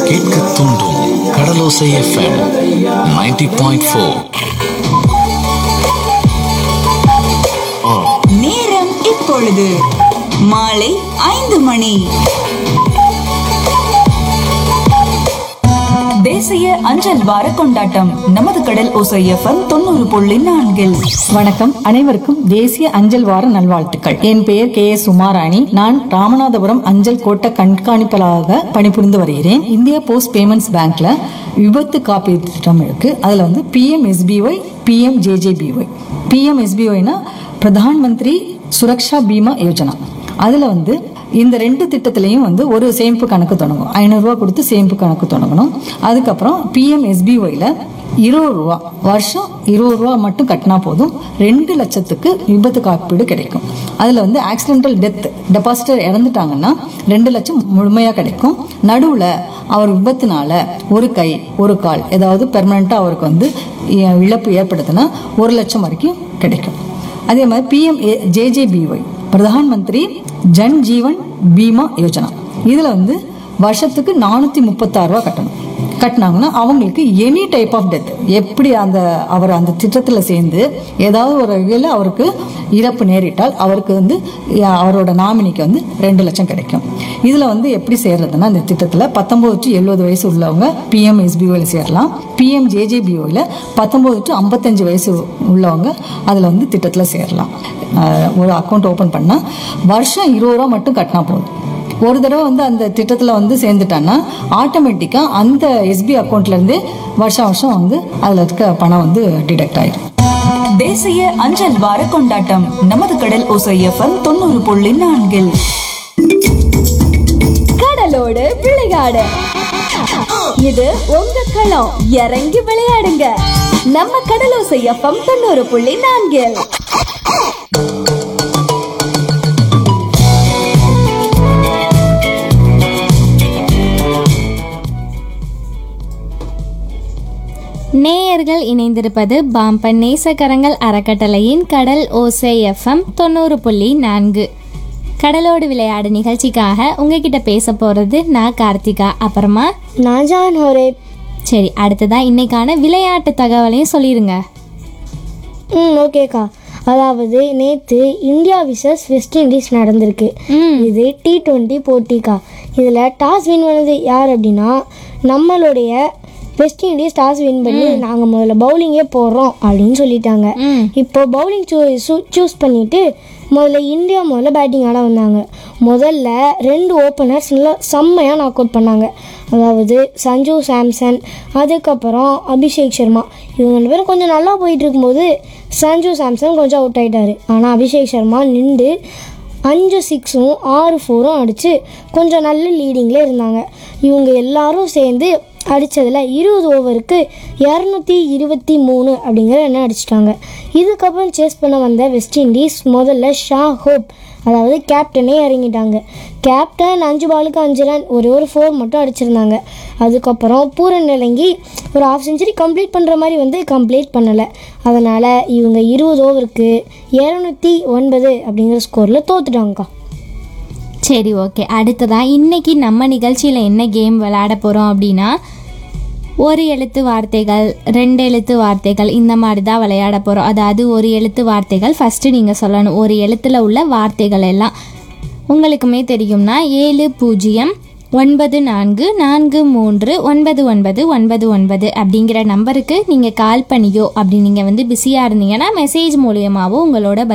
கேட்க தூண்டும் கடலோசை FM 90.4 point four நேரம் இப்பொழுது மாலை ஐந்து மணி தேசிய அஞ்சல் வார கொண்டாட்டம் நமது கடல் ஓசை எஃப்எம் தொண்ணூறு புள்ளி நான்கில் வணக்கம் அனைவருக்கும் தேசிய அஞ்சல் வார நல்வாழ்த்துக்கள் என் பெயர் கே எஸ் உமாராணி நான் ராமநாதபுரம் அஞ்சல் கோட்ட கண்காணிப்பாளராக பணிபுரிந்து வருகிறேன் இந்தியா போஸ்ட் பேமெண்ட்ஸ் பேங்க்ல விபத்து காப்பீடு திட்டம் இருக்கு அதுல வந்து PM SBY PM JJBY PM எஸ்பிஒய்னா பிரதான் மந்திரி சுரக்ஷா பீமா யோஜனா அதுல வந்து இந்த ரெண்டு திட்டத்திலையும் வந்து ஒரு சேமிப்பு கணக்கு தொடங்கும் ஐநூறுரூவா கொடுத்து சேமிப்பு கணக்கு தொடங்கணும் அதுக்கப்புறம் பிஎம் எஸ்பிஒய்ல இருபது ரூபா வருஷம் இருபது ரூபா மட்டும் கட்டினா போதும் ரெண்டு லட்சத்துக்கு விபத்து காப்பீடு கிடைக்கும் அதில் வந்து ஆக்சிடென்டல் டெத் டெபாசிட்டர் இறந்துட்டாங்கன்னா ரெண்டு லட்சம் முழுமையாக கிடைக்கும் நடுவில் அவர் விபத்துனால ஒரு கை ஒரு கால் ஏதாவது பெர்மனண்ட்டாக அவருக்கு வந்து இ- இழப்பு ஏற்படுத்தினா ஒரு லட்சம் வரைக்கும் கிடைக்கும் அதே மாதிரி பிஎம் ஜேஜேபிஒய் பிரதான் மந்திரி ஜன் ஜீவன் பீமா யோஜனா இதில் வந்து வருஷத்துக்கு நானூற்றி முப்பத்தாறு ரூபா கட்டணும் கட்டினாங்கன்னா அவங்களுக்கு எனி டைப் ஆஃப் டெத் எப்படி அந்த அவர் அந்த திட்டத்தில் சேர்ந்து ஏதாவது ஒரு வகையில் அவருக்கு இறப்பு நேரிட்டால் அவருக்கு வந்து அஹ், அவரோட நாமினிக்கு வந்து ரெண்டு லட்சம் கிடைக்கும் இதில் வந்து எப்படி சேர்றதுன்னா இந்த திட்டத்தில் பத்தொம்போது டு எழுபது வயசு உள்ளவங்க பிஎம் எஸ்பிஓவில் சேரலாம் பிஎம் ஜேஜேபிஓவில் பத்தொம்போது டு ஐம்பத்தஞ்சு வயசு உள்ளவங்க அதில் வந்து திட்டத்தில் சேரலாம் அஹ், ஒரு அக்கௌண்ட் ஓப்பன் பண்ணால் வருஷம் இருபது ரூபா மட்டும் கட்டினா போதும் ஒரு தடவை வந்து அந்த திட்டத்தில் வந்து சேர்ந்துட்டான்னா ஆட்டோமேட்டிக்காக அந்த எஸ்பி அக்கௌண்ட்லேருந்தே வருஷம் வருஷம் வந்து அதில் இருக்க பணம் வந்து டிடெக்ட் ஆயிடும் தேசிய அஞ்சல் வார கொண்டாட்டம் நமது கடல் ஓசை எஃப்எம் தொண்ணூறு புள்ளி நான்கில் கடலோடு விளையாடு இது உங்க களம் இறங்கி விளையாடுங்க நம்ம கடலோசை எஃப்எம் தொண்ணூறு புள்ளி நான்கில் நேயர்கள் இணைந்திருப்பது பாம்பன் நேசக்கரங்கள் அறக்கட்டளையின் கடல் ஓசை எஃப்எம் தொண்ணூறு புள்ளி நான்கு கடலோடு விளையாடு நிகழ்ச்சிக்காக உங்ககிட்ட பேச போகிறது நான் கார்த்திகா அப்புறமா நான் ஜான் ஹோரே சரி அடுத்ததா இன்னைக்கான விளையாட்டு தகவலையும் சொல்லிடுங்க ம் ஓகேக்கா அதாவது நேற்று இந்தியா விசஸ் வெஸ்ட் இண்டீஸ் நடந்திருக்கு இது டி டுவெண்ட்டி போட்டிக்கா இதில் டாஸ் வின் பண்ணது யார் அப்படின்னா நம்மளுடைய வெஸ்ட் இண்டீஸ் டாஸ் வின் பண்ணி நாங்கள் முதல்ல பவுலிங்கே போடுறோம் அப்படின்னு சொல்லிட்டாங்க இப்போ பவுலிங் சூஸ் பண்ணிட்டு முதல்ல இந்தியா முதல்ல பேட்டிங் ஆட வந்தாங்க முதல்ல ரெண்டு ஓப்பனர்ஸ் நல்லா செம்மையாக நாக் அவுட் பண்ணாங்க அதாவது சஞ்சு சாம்சன் அதுக்கப்புறம் அபிஷேக் சர்மா இவங்க ரெண்டு பேரும் கொஞ்சம் நல்லா போயிட்டு இருக்கும்போது சஞ்சு சாம்சன் கொஞ்சம் அவுட் ஆயிட்டாரு ஆனால் அபிஷேக் சர்மா நின்று அஞ்சு சிக்ஸும் ஆறு ஃபோரும் அடித்து கொஞ்சம் நல்ல லீடிங்கில் இருந்தாங்க இவங்க எல்லாரும் சேர்ந்து அடித்ததில் இருபது ஓவருக்கு இரநூத்தி இருபத்தி மூணு அப்படிங்கிற என்ன அடிச்சிட்டாங்க இதுக்கப்புறம் சேஸ் பண்ண வந்த வெஸ்ட் இண்டீஸ் முதல்ல ஷா ஹோப் அதாவது கேப்டனே இறங்கிட்டாங்க கேப்டன் அஞ்சு பாலுக்கு அஞ்சு ரன் ஒரே ஒரு ஃபோர் மட்டும் அடிச்சிருந்தாங்க அதுக்கப்புறம் பூரன் இறங்கி ஒரு ஹாஃப் செஞ்சுரி கம்ப்ளீட் பண்ணுற மாதிரி வந்து கம்ப்ளீட் பண்ணலை அதனால் இவங்க இருபது ஓவருக்கு இரநூத்தி ஒன்பது அப்படிங்கிற ஸ்கோரில் தோத்துட்டாங்கக்கா சரி ஓகே அடுத்ததா இன்னைக்கு நம்ம நிகழ்ச்சியில் என்ன கேம் விளையாட போகிறோம் அப்படின்னா ஒரு எழுத்து வார்த்தைகள் ரெண்டு எழுத்து வார்த்தைகள் இந்த மாதிரி தான் விளையாட போகிறோம் அதாவது ஒரு எழுத்து வார்த்தைகள் ஃபஸ்ட்டு நீங்கள் சொல்லணும் ஒரு எழுத்தில் உள்ள வார்த்தைகள் எல்லாம் உங்களுக்குமே தெரியும்னா ஏழு பூஜ்ஜியம் ஒன்பது நான்கு நான்கு மூன்று ஒன்பது ஒன்பது ஒன்பது ஒன்பது அப்படிங்கிற நம்பருக்கு நீங்கள் கால் பண்ணியோ அப்படி நீங்கள் வந்து பிஸியாக இருந்தீங்கன்னா மெசேஜ் மூலியமாகவோ உங்களோட